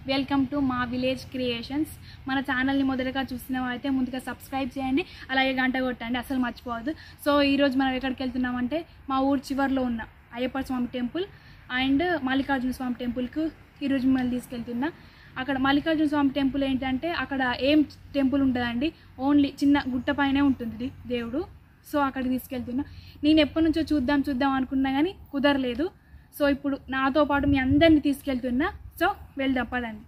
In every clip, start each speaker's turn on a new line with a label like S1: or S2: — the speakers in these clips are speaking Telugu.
S1: వెల్కమ్ టు మా విలేజ్ క్రియేషన్స్ మన ఛానల్ని మొదటగా చూసిన అయితే ముందుగా సబ్స్క్రైబ్ చేయండి అలాగే గంట కొట్టండి అసలు మర్చిపోవద్దు సో ఈరోజు మనం ఎక్కడికి వెళ్తున్నామంటే మా ఊరు చివరిలో ఉన్న అయ్యప్ప స్వామి టెంపుల్ అండ్ మల్లికార్జున స్వామి టెంపుల్కు ఈరోజు మిమ్మల్ని తీసుకెళ్తున్నా అక్కడ మల్లికార్జున స్వామి టెంపుల్ ఏంటంటే అక్కడ ఏం టెంపుల్ ఉంటుందండి ఓన్లీ చిన్న గుట్ట పైనే ఉంటుంది దేవుడు సో అక్కడికి తీసుకెళ్తున్నా నేను ఎప్పటి నుంచో చూద్దాం చూద్దాం అనుకున్నా కానీ కుదరలేదు సో ఇప్పుడు నాతో పాటు మీ అందరిని తీసుకెళ్తున్నా సో వెళ్దాం పదండి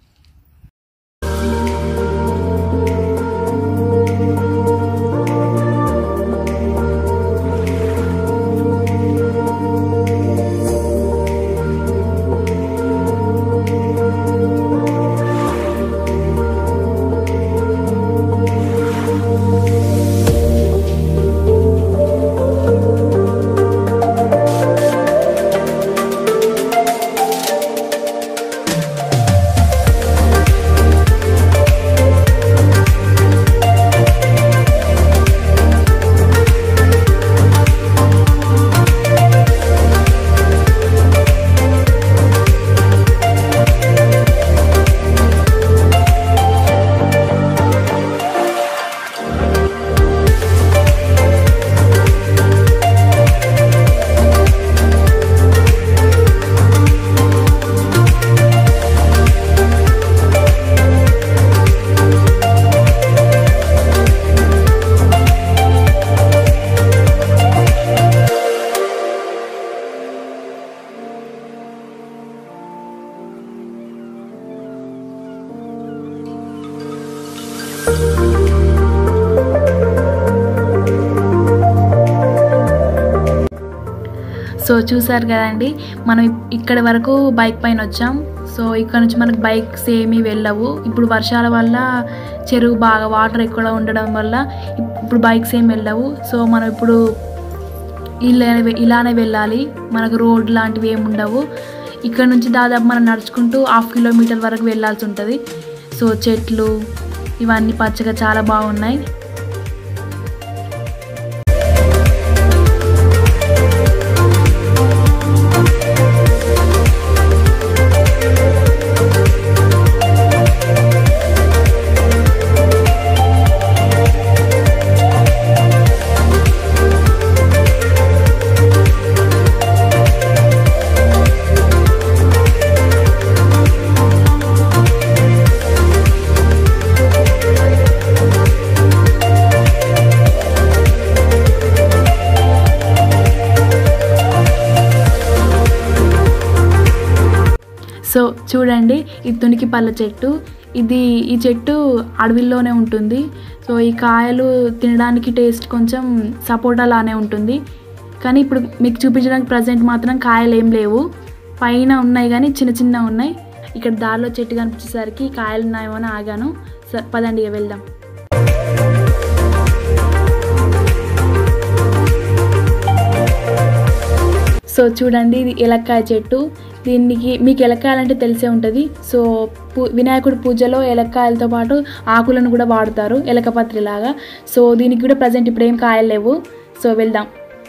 S1: సో చూసారు కదండి మనం ఇప్- ఇక్కడ వరకు బైక్ పైన వచ్చాం సో ఇక్కడ నుంచి మనకు బైక్స్ ఏమీ వెళ్ళవు ఇప్పుడు వర్షాల వల్ల చెరువు బాగా వాటర్ ఎక్కువ ఉండడం వల్ల ఇప్- ఇప్పుడు బైక్స్ ఏమి వెళ్ళవు సో మనం ఇప్పుడు ఇలా ఇలానే వెళ్ళాలి మనకు రోడ్ లాంటివి ఏమి ఉండవు ఇక్కడ నుంచి దాదాపు మనం నడుచుకుంటూ హాఫ్ కిలోమీటర్ వరకు వెళ్ళాల్సి ఉంటుంది సో చెట్లు ఇవన్నీ పచ్చగా చాలా బాగున్నాయి సో చూడండి ఇది తునికి పళ్ళ చెట్టు ఇది ఈ చెట్టు అడవిలోనే ఉంటుంది సో ఈ కాయలు తినడానికి టేస్ట్ కొంచెం సపోటా లానే ఉంటుంది కానీ ఇప్పుడు మీకు చూపించడానికి ప్రజెంట్ మాత్రం కాయలు ఏం లేవు పైన ఉన్నాయి కానీ చిన్న చిన్న ఉన్నాయి ఇక్కడ దారిలో చెట్టు కనిపించేసరికి కాయలు ఉన్నాయేమో అని ఆగాను స- పదండి ఇక వెళ్దాం సో చూడండి ఇది ఎలక్కాయ చెట్టు దీనికి మీకు ఎలక్కాయలంటే తెలిసే ఉంటుంది సో పూ వినాయకుడి పూజలో ఎలక్కాయలతో పాటు ఆకులను కూడా వాడతారు ఎలకపత్రి లాగా సో దీనికి కూడా ప్రజెంట్ ఇప్పుడు ఏం కాయలు లేవు సో వెళ్దాం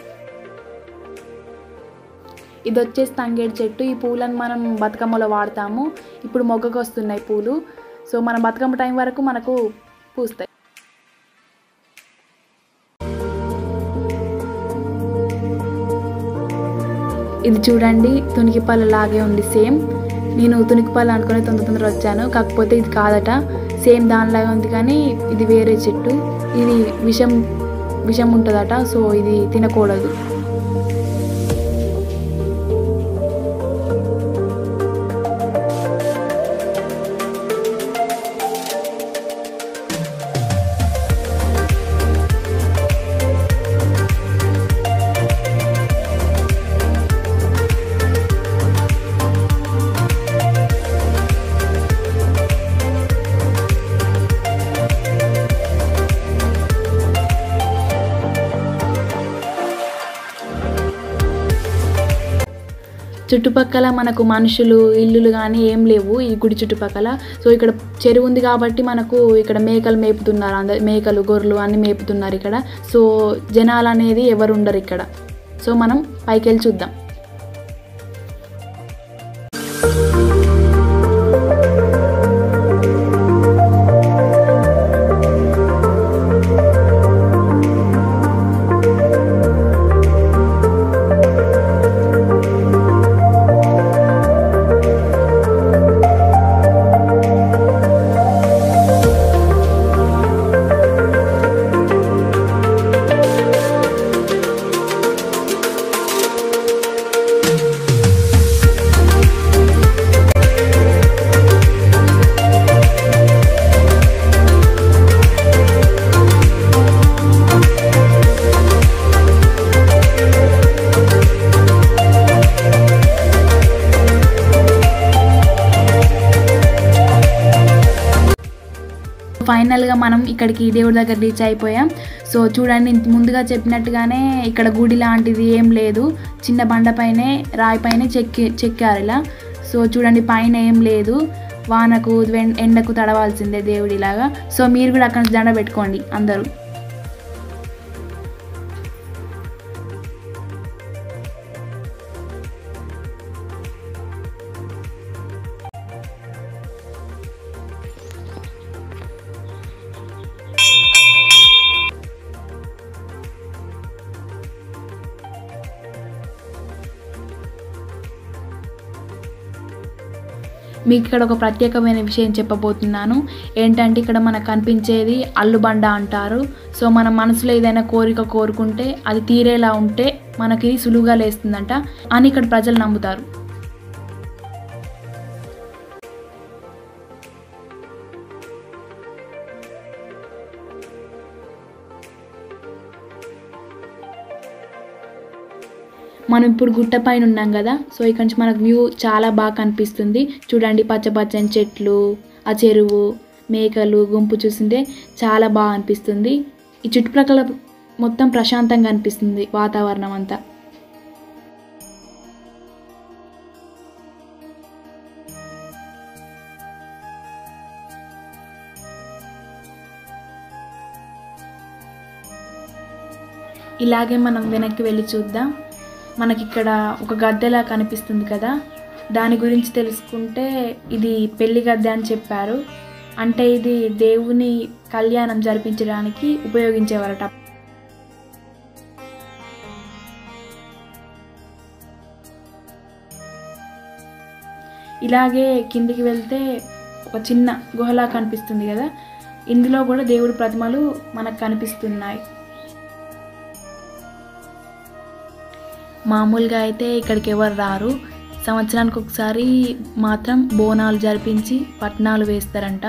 S1: ఇది వచ్చేసి తంగేడు చెట్టు ఈ పూలను మనం బతుకమ్మలో వాడతాము ఇప్పుడు మొగ్గకు వస్తున్నాయి పూలు సో మన బతుకమ్మ టైం వరకు మనకు పూస్తాయి ఇది చూడండి తునికిపల్లి లాగే ఉంది సేమ్ నేను తునికిపల్లి అనుకుని తొందర తొందర వచ్చాను కాకపోతే ఇది కాదట సేమ్ దానిలాగా ఉంది కానీ ఇది వేరే చెట్టు ఇది విషం విషం ఉంటుందట సో ఇది తినకూడదు చుట్టుపక్కల మనకు మనుషులు ఇల్లులు కానీ ఏం లేవు ఈ గుడి చుట్టుపక్కల సో ఇక్కడ చెరువు ఉంది కాబట్టి మనకు ఇక్కడ మేకలు మేపుతున్నారు అందరు మేకలు గొర్రెలు అన్ని మేపుతున్నారు ఇక్కడ సో జనాలు అనేది ఎవరు ఉండరు ఇక్కడ సో మనం పైకి వెళ్ళి చూద్దాం ఫైనల్గా మనం ఇక్కడికి దేవుడి దగ్గర రీచ్ అయిపోయాం సో చూడండి ఇంత ముందుగా చెప్పినట్టుగానే ఇక్కడ గుడి లాంటిది ఏం లేదు చిన్న బండపైనే రాయిపైనే చెక్కి చెక్కారు ఇలా సో చూడండి పైన ఏం లేదు వానకు వెన్- ఎండకు తడవాల్సిందే దేవుడిలాగా సో మీరు కూడా అక్కడ నుంచి దండ పెట్టుకోండి అందరూ మీకు ఇక్కడ ఒక ప్రత్యేకమైన విషయం చెప్పబోతున్నాను ఏంటంటే ఇక్కడ మనకు కనిపించేది అల్లుబండ అంటారు సో మన మనసులో ఏదైనా కోరిక కోరుకుంటే అది తీరేలా ఉంటే మనకి సులువుగా లేస్తుందంట అని ఇక్కడ ప్రజలు నమ్ముతారు మనం ఇప్పుడు గుట్ట పైన ఉన్నాం కదా సో ఇక్కడ నుంచి మనకు వ్యూ చాలా బాగా కనిపిస్తుంది చూడండి పచ్చ పచ్చని చెట్లు ఆ చెరువు మేకలు గుంపు చూస్తుంటే చాలా బాగా అనిపిస్తుంది ఈ చుట్టుప్రక్కల మొత్తం ప్రశాంతంగా అనిపిస్తుంది వాతావరణం అంతా ఇలాగే మనం వెనక్కి వెళ్ళి చూద్దాం మనకి ఇక్కడ ఒక గద్దెలా కనిపిస్తుంది కదా దాని గురించి తెలుసుకుంటే ఇది పెళ్లి గద్దె అని చెప్పారు అంటే ఇది దేవుని కళ్యాణం జరిపించడానికి ఉపయోగించేవారట ఇలాగే కిందికి వెళ్తే ఒక చిన్న గుహలా కనిపిస్తుంది కదా ఇందులో కూడా దేవుడి ప్రతిమలు మనకు కనిపిస్తున్నాయి మామూలుగా అయితే ఇక్కడికి ఎవరు రారు సంవత్సరానికి ఒకసారి మాత్రం బోనాలు జరిపించి పట్నాలు వేస్తారంట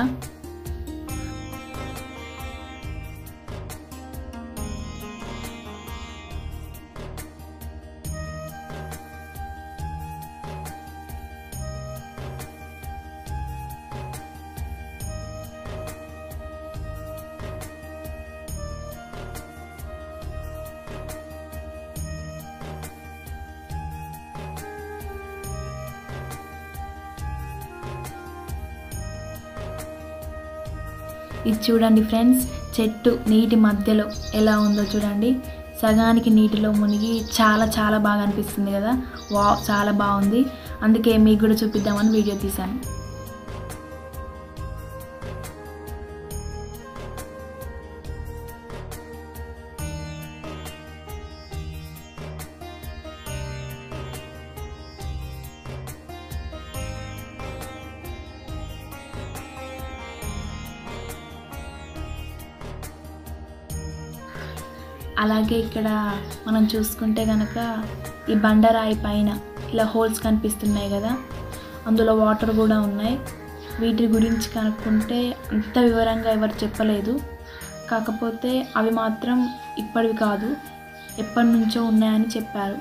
S1: ఇది చూడండి ఫ్రెండ్స్ చెట్టు నీటి మధ్యలో ఎలా ఉందో చూడండి సగానికి నీటిలో మునిగి చాలా చాలా బాగా అనిపిస్తుంది కదా వా చాలా బాగుంది అందుకే మీకు కూడా చూపిద్దామని వీడియో తీశాను అలాగే ఇక్కడ మనం చూసుకుంటే కనుక ఈ బండరాయి పైన ఇలా హోల్స్ కనిపిస్తున్నాయి కదా అందులో వాటర్ కూడా ఉన్నాయి వీటి గురించి కనుక్కుంటే అంత వివరంగా ఎవరు చెప్పలేదు కాకపోతే అవి మాత్రం ఇప్పటివి కాదు ఎప్పటి నుంచో ఉన్నాయని చెప్పారు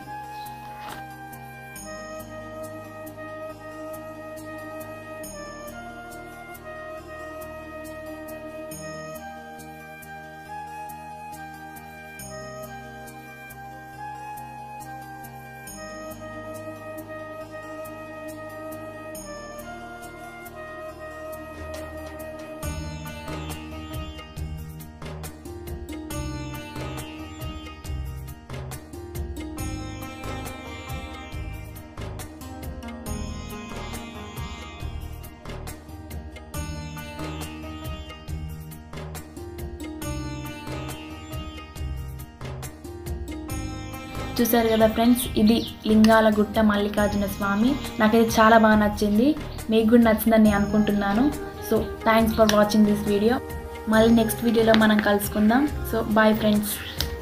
S1: చూసారు కదా ఫ్రెండ్స్ ఇది లింగాల గుట్ట మల్లికార్జున స్వామి నాకైతే చాలా బాగా నచ్చింది మీకు కూడా నచ్చిందని నేను అనుకుంటున్నాను so thanks for watching this video మళ్ళీ నెక్స్ట్ వీడియోలో మనం కలుసుకుందాం సో బాయ్ ఫ్రెండ్స్